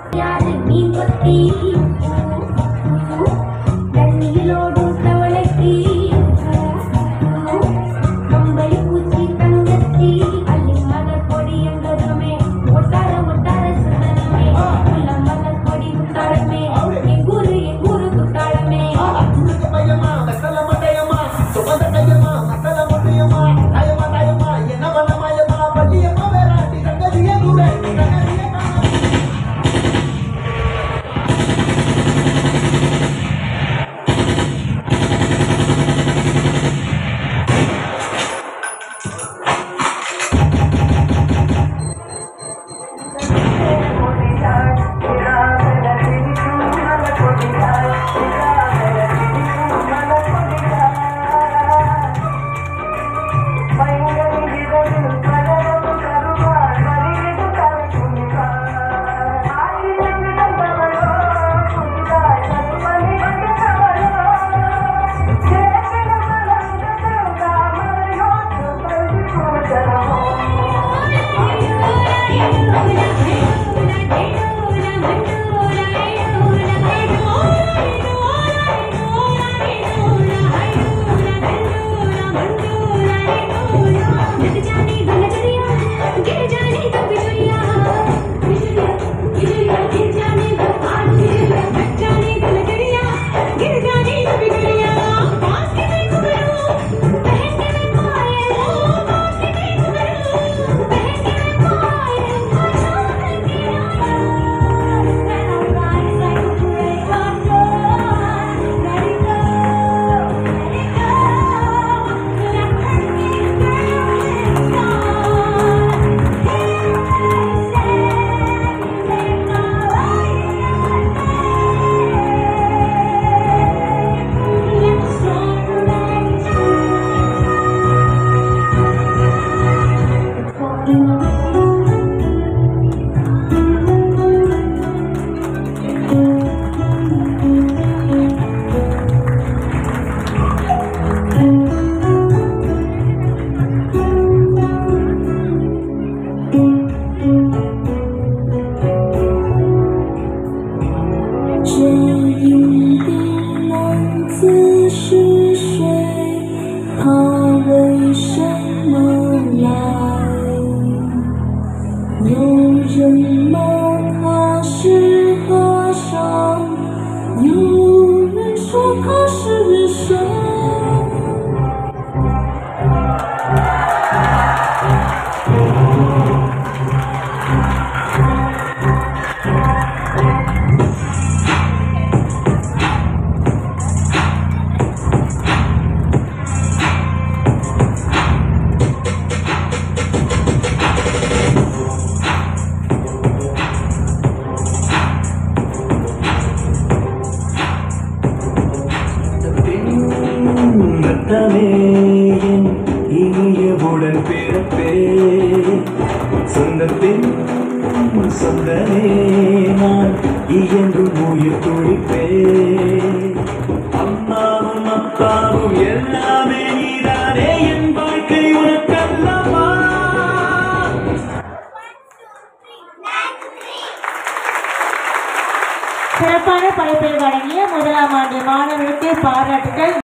யாரு மீன் கொத்தி தண்ணியிலோடும் தவளைக்கு கம்பளி பூச்சி தங்கத்தி அள்ளி மலர் கொடி எங்கதுமே ஒட்டார ஒட்டார சுந்தரமே உள்ள மலர் கொடி குத்தாளமே எங்கூரு எங்கூரு குத்தாளமே உனக்கு பையமா வெத்தல மண்டையம்மா சுமந்த கையம்மா மத்தல மொட்டையம்மா தாயம்மா தாயம்மா என்ன பண்ண மாயம்மா பள்ளியம்மா வேறாண்டி ரங்கதிய கூட ரங்கதிய காண 这一个浪子是谁？他为什么来？有人骂他是和尚，有人说他是神。 நத்தமே என் இனியவுடன் பிறப்பே சொந்தத்தின் சொந்தமே நான் இயன்று உயிர் துடிப்பே அம்மாவும் அப்பாவும் எல்லாமே நீதானே என் வாழ்க்கை உனக்கல்லவா சிறப்பான படைப்பை வழங்கிய முதலாம் ஆண்டு மாணவர்களுக்கு பாராட்டுகள்